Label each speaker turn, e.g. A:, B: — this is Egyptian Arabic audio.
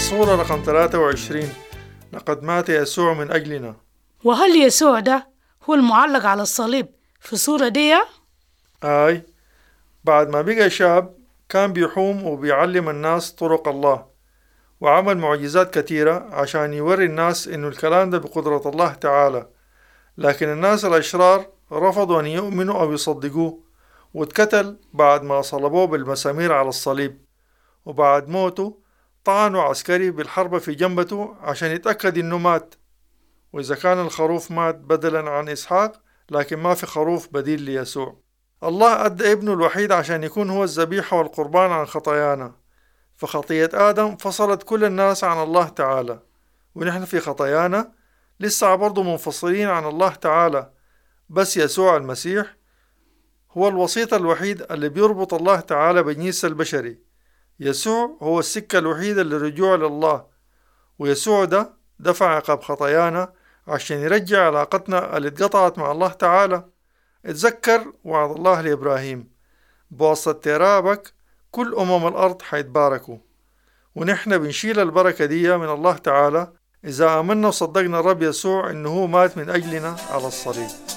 A: الصورة رقم 23 لقد مات يسوع من أجلنا
B: وهل يسوع ده هو المعلق على الصليب في الصورة دي؟
A: آي بعد ما بقى شاب كان بيحوم وبيعلم الناس طرق الله وعمل معجزات كثيرة عشان يوري الناس إنه الكلام ده بقدرة الله تعالى لكن الناس الأشرار رفضوا أن يؤمنوا أو يصدقوه واتقتل بعد ما صلبوه بالمسامير على الصليب وبعد موته طعنوا عسكري بالحربة في جنبته عشان يتأكد إنه مات وإذا كان الخروف مات بدلا عن إسحاق لكن ما في خروف بديل ليسوع الله أدى ابنه الوحيد عشان يكون هو الذبيحة والقربان عن خطايانا فخطية آدم فصلت كل الناس عن الله تعالى ونحن في خطايانا لسه برضه منفصلين عن الله تعالى بس يسوع المسيح هو الوسيط الوحيد اللي بيربط الله تعالى بجنس البشري يسوع هو السكة الوحيدة للرجوع لله ويسوع ده دفع عقاب خطايانا عشان يرجع علاقتنا اللي اتقطعت مع الله تعالى اتذكر وعد الله لإبراهيم بواسطة ترابك كل أمم الأرض حيتباركوا ونحن بنشيل البركة دي من الله تعالى إذا آمنا وصدقنا الرب يسوع إنه هو مات من أجلنا على الصليب